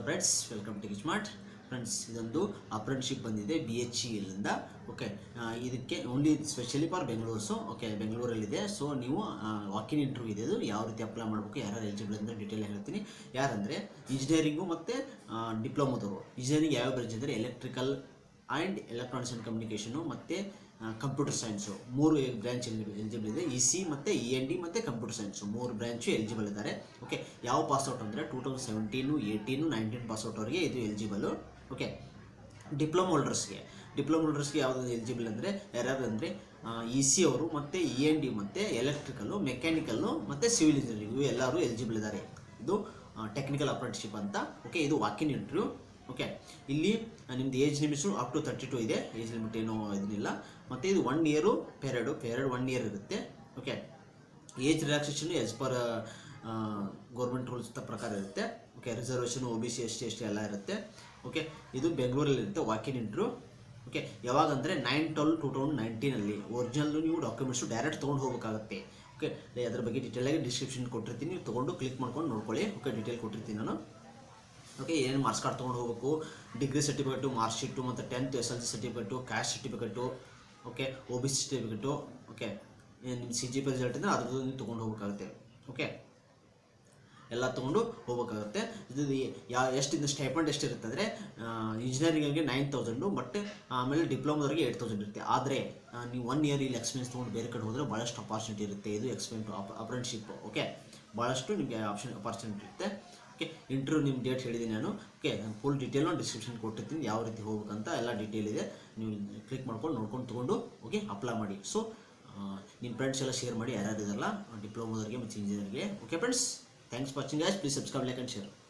friends welcome to smart friends ಇದೊಂದು apprenticeship ಬಂದಿದೆ B H E ಎಲ್ಲಿಂದ ಓಕೆ ಇದಕ್ಕೆ ಓನ್ಲಿ ಸ್ಪೆಷಲಿ ಫಾರ್ ಬೆಂಗಳೂರ್ಸು ಓಕೆ ಬೆಂಗಳೂರಲ್ಲಿದೆ ಸೊ ನೀವು ವಾಕಿನ್ ಇಂಟರ್ವ್ಯೂ ಇದೆ ಇದು ಯಾವ ರೀತಿ ಅಪ್ಲೈ ಮಾಡಬೇಕು ಯಾರು ಎಲಿಜಿಬಲ್ ಅಂತ ಡೀಟೇಲ್ ಹೇಳ್ತೀನಿ ಯಾರಂದರೆ ಇಂಜಿನಿಯರಿಂಗು ಮತ್ತು ಡಿಪ್ಲೊಮೋದವರು ಇಂಜಿನಿಯರಿಂಗ್ ಯಾವ ಬ್ರಾಂಚ್ ಅಂದರೆ electrical and electronics and communication ಮತ್ತು ಕಂಪ್ಯೂಟರ್ ಸೈನ್ಸು ಮೂರು ಬ್ರ್ಯಾಂಚ್ ಎಲಿಜಿಬಲ್ ಇದೆ ಇ ಸಿ ಮತ್ತು ಇ ಎನ್ ಡಿ ಮತ್ತು ಕಂಪ್ಯೂಟರ್ ಸೈನ್ಸು ಮೂರು ಬ್ರ್ಯಾಂಚು ಎಲಿಜಿಬಲ್ ಇದ್ದಾರೆ ಓಕೆ ಯಾವ ಪಾಸ್ಔಟ್ ಅಂದರೆ two thousand seventeen eighteen nineteen ಪಾಸ್ಔಟ್ವರೆಗೆ ಇದು ಎಲಿಜಿಬಲು ಓಕೆ ಡಿಪ್ಲೊಮಾ ಹೋಲ್ಡರ್ಸ್ಗೆ ಡಿಪ್ಲೊಮಾ ಹೋಲ್ಡರ್ಸ್ಗೆ ಯಾವುದು ಎಲಿಜಿಬಲ್ ಅಂದರೆ ಯಾರ್ಯಾರು ಅಂದರೆ ಇ ಸಿ ಅವರು ಮತ್ತು ಇ ಎನ್ ಡಿ ಮತ್ತು ಎಲೆಕ್ಟ್ರಿಕಲ್ಲು ಮೆಕ್ಯಾನಿಕಲ್ಲು ಮತ್ತು ಸಿವಿಲ್ ಇಂಜಿನಿಯರಿಂಗ್ ಇವು ಎಲ್ಲರೂ ಎಲಿಜಿಬಲ್ ಇದ್ದಾರೆ ಇದು ಟೆಕ್ನಿಕಲ್ ಅಪ್ರೆಂಟಿಶಿಪ್ ಅಂತ ಓಕೆ ಇದು ವಾಕಿನ್ ಇಂಟರ್ವ್ಯೂ ಓಕೆ ಇಲ್ಲಿ ನಿಮ್ಮದು age limits up to thirty two ಇದೆ ಏಜ್ ಲಿಮಿಟ್ ಏನೋ ಇದನ್ನಿಲ್ಲ ಮತ್ತು ಇದು one year period period one year ಇರುತ್ತೆ okay age relaxation as per government rules ಪ್ರಕಾರ ಇರುತ್ತೆ okay reservation O B C S T S T ಎಲ್ಲ ಇರುತ್ತೆ ಓಕೆ ಇದು ಬೆಂಗಳೂರಲ್ಲಿ ಇರುತ್ತೆ ವಾಕಿನ್ ಇಂಟ್ರು ಓಕೆ ಯಾವಾಗ ಅಂದರೆ ನೈನ್ ಟ್ವೆಲ್ ಟೂ ತೌಸಂಡ್ ನೈನ್ಟೀನಲ್ಲಿ ಒರಿಜಿನಲ್ಲು ನೀವು ಡಾಕ್ಯುಮೆಂಟ್ಸು ಡೈರೆಕ್ಟ್ ತೊಗೊಂಡು ಹೋಗಬೇಕಾಗುತ್ತೆ ಓಕೆ ಅದ್ರ ಬಗ್ಗೆ ಡೀಟೇಲಾಗಿ ಡಿಸ್ಕ್ರಿಪ್ಷನ್ ಕೊಟ್ಟಿರ್ತೀನಿ ನೀವು ತೊಗೊಂಡು ಕ್ಲಿಕ್ ಮಾಡ್ಕೊಂಡು ನೋಡ್ಕೊಳ್ಳಿ ಓಕೆ ಡೀಟೇಲ್ ಕೊಟ್ಟಿರ್ತೀನಿ ನಾನು ಓಕೆ ಏನು ಮಾರ್ಕ್ಸ್ ಕಾರ್ಡ್ ತೊಗೊಂಡು ಹೋಗಬೇಕು ಡಿಗ್ರಿ ಸರ್ಟಿಫಿಕೇಟು ಮಾರ್ಕ್ ಶೀಟು ಮತ್ತು tenth S L C certificate caste certificate okay O B C certificate okay ನಿಮ್ಮ ಸಿ ಜಿ ಪಿ ರಿಸಲ್ಟ್ ಇದ್ದರೆ ಅದ್ರದ್ದು ನೀವು ತೊಗೊಂಡು ಹೋಗ್ಬೇಕಾಗುತ್ತೆ ಓಕೆ ಎಲ್ಲ ತೊಗೊಂಡು ಹೋಗ್ಬೇಕಾಗುತ್ತೆ ಇದು ಯಾ ಎಷ್ಟು ಸ್ಟೈಪಂಡ್ ಎಷ್ಟು ಇರುತ್ತೆ ಅಂದರೆ ಇಂಜಿನಿಯರಿಂಗಿಗೆ ನೈನ್ ತೌಸಂಡು ಬಟ್ ಆಮೇಲೆ ಡಿಪ್ಲೊಮಾದವರೆಗೆ ಏಯ್ಟ್ ತೌಸಂಡ್ ಇರುತ್ತೆ ಆದರೆ ನೀವು ಒನ್ ಇಯರ್ ಇಲ್ಲಿ ಎಕ್ಸ್ಪೀರಿಯನ್ಸ್ ತೊಗೊಂಡು ಬೇರೆ ಕಡೆ ಹೋದರೆ ಭಾಳಷ್ಟು ಅಪಾರ್ಚುನಿಟಿ ಇರುತ್ತೆ ಇದು ಎಕ್ಸ್ಪೀರಿಯನ್ಸ್ ಅಪ್ರೆಂಟಿಶಿಪ್ ಓಕೆ ಭಾಳಷ್ಟು ನಿಮಗೆ ಆಪ್ಷನ್ ಅಪಾರ್ಚುನಿಟಿ ಇರುತ್ತೆ ಓಕೆ ಇಂಟರ್ವ್ಯೂ ನಿಮ್ಮ ಡೇಟ್ ಹೇಳಿದ್ದೀನಿ ನಾನು ಓಕೆ ಫುಲ್ ಡೀಟೇಲ್ನ ಡಿಸ್ಕ್ರಿಪ್ಷನ್ ಕೊಟ್ಟಿರ್ತೀನಿ ಯಾವ ರೀತಿ ಹೋಗ್ಬೇಕಂತ ಎಲ್ಲ ಡೀಟೇಲ್ ಇದೆ ನೀವು ಕ್ಲಿಕ್ ಮಾಡ್ಕೊಂಡು ನೋಡ್ಕೊಂಡು ತೊಗೊಂಡು ಓಕೆ ಅಪ್ಲೈ ಮಾಡಿ ಸೊ ನಿಮ್ಮ ಫ್ರೆಂಡ್ಸ್ ಎಲ್ಲ ಶೇರ್ ಮಾಡಿ ಯಾರ್ಯಾರು ಇದಲ್ಲ ಡಿಪ್ಲೊಮೋದವ್ರಿಗೆ ಮತ್ತು ಇಂಜಿನಿಯರ್ಗೆ okay friends thanks for watching guys please subscribe like and share